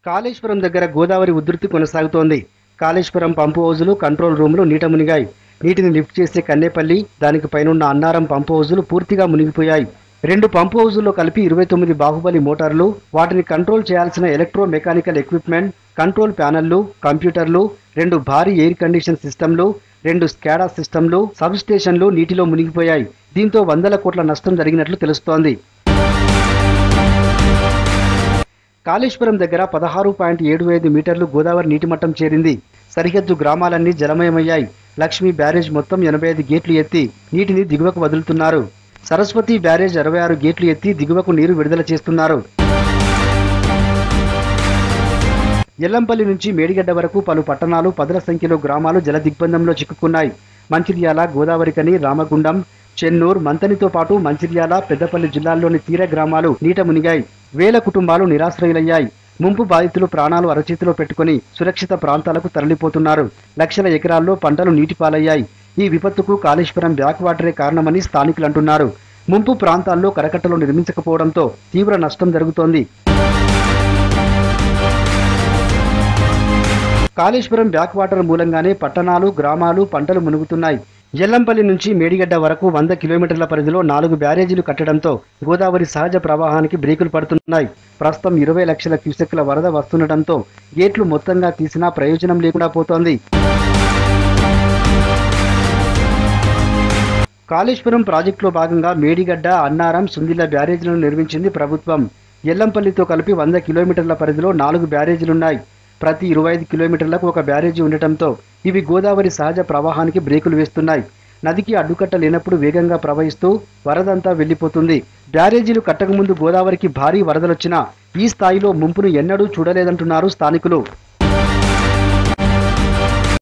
కాళేశ్వరం దగ్గర గోదావరి ఉధృతి కొనసాగుతోంది కాళేశ్వరం పంపు హౌజులు కంట్రోల్ రూములు నీట మునిగాయి నీటిని లిఫ్ట్ చేసే కన్నేపల్లి దానికి పైనున్న అన్నారం పంపు హౌజులు పూర్తిగా మునిగిపోయాయి రెండు పంపు హౌజుల్లో కలిపి ఇరవై తొమ్మిది బాహుబలి మోటార్లు వాటిని కంట్రోల్ చేయాల్సిన ఎలక్ట్రో మెకానికల్ ఎక్విప్మెంట్ కంట్రోల్ ప్యానెళ్లు కంప్యూటర్లు రెండు భారీ ఎయిర్ కండిషన్ సిస్టంలు రెండు స్కాడా సిస్టంలు సబ్ స్టేషన్లు నీటిలో మునిగిపోయాయి దీంతో వందల కోట్ల నష్టం జరిగినట్లు తెలుస్తోంది కాళేశ్వరం దగ్గర పదహారు పాయింట్ ఏడు ఐదు మీటర్లు గోదావరి నీటి మట్టం చేరింది సరిహద్దు గ్రామాలన్నీ జలమయమయ్యాయి లక్ష్మీ బ్యారేజ్ మొత్తం ఎనభై ఐదు గేట్లు ఎత్తి నీటిని దిగువకు వదులుతున్నారు సరస్వతి బ్యారేజ్ అరవై ఆరు గేట్లు ఎత్తి దిగువకు నీరు విడుదల చేస్తున్నారు ఎల్లంపల్లి నుంచి మేడిగడ్డ వరకు పలు పట్టణాలు పదుల సంఖ్యలో గ్రామాలు జల దిగ్బంధంలో చిక్కుకున్నాయి మంచిర్యాల గోదావరికని రామగుండం చెన్నూరు మంతనితో పాటు మంచిర్యాల పెద్దపల్లి జిల్లాల్లోని తీర గ్రామాలు నీట మునిగాయి వేల కుటుంబాలు నిరాశ్రయులయ్యాయి ముంపు బాధితులు ప్రాణాలు అరచేతిలో పెట్టుకుని సురక్షిత ప్రాంతాలకు తరలిపోతున్నారు లక్షల ఎకరాల్లో పంటలు నీటిపాలయ్యాయి ఈ విపత్తుకు కాళేశ్వరం బ్యాక్ వాటరే కారణమని స్థానికులు అంటున్నారు ముంపు ప్రాంతాల్లో కరకట్టలు నిర్మించకపోవడంతో తీవ్ర నష్టం జరుగుతోంది కాళేశ్వరం బ్యాక్ వాటర్ మూలంగానే పట్టణాలు గ్రామాలు పంటలు మునుగుతున్నాయి ఎల్లంపల్లి నుంచి మేడిగడ్డ వరకు వంద కిలోమీటర్ల పరిధిలో నాలుగు బ్యారేజీలు కట్టడంతో గోదావరి సహజ ప్రవాహానికి బ్రేకులు పడుతున్నాయి ప్రస్తుతం ఇరవై లక్షల క్యూసెక్ల వరద వస్తుండటంతో గేట్లు మొత్తంగా తీసినా ప్రయోజనం లేకుండా పోతోంది కాళేశ్వరం ప్రాజెక్టులో భాగంగా మేడిగడ్డ అన్నారం సుందిల్ల బ్యారేజీలను నిర్మించింది ప్రభుత్వం ఎల్లంపల్లితో కలిపి వంద కిలోమీటర్ల పరిధిలో నాలుగు బ్యారేజీలున్నాయి ప్రతి ఇరవై ఐదు కిలోమీటర్లకు ఒక బ్యారేజీ ఉండటంతో ఇవి గోదావరి సహజ ప్రవాహానికి బ్రేకులు వేస్తున్నాయి నదికి అడ్డుకట్ట లేనప్పుడు వేగంగా ప్రవహిస్తూ వరదంతా వెళ్లిపోతుంది బ్యారేజీలు కట్టకముందు గోదావరికి భారీ వరదలొచ్చినా ఈ స్థాయిలో ముంపును ఎన్నడూ చూడలేదంటున్నారు స్థానికులు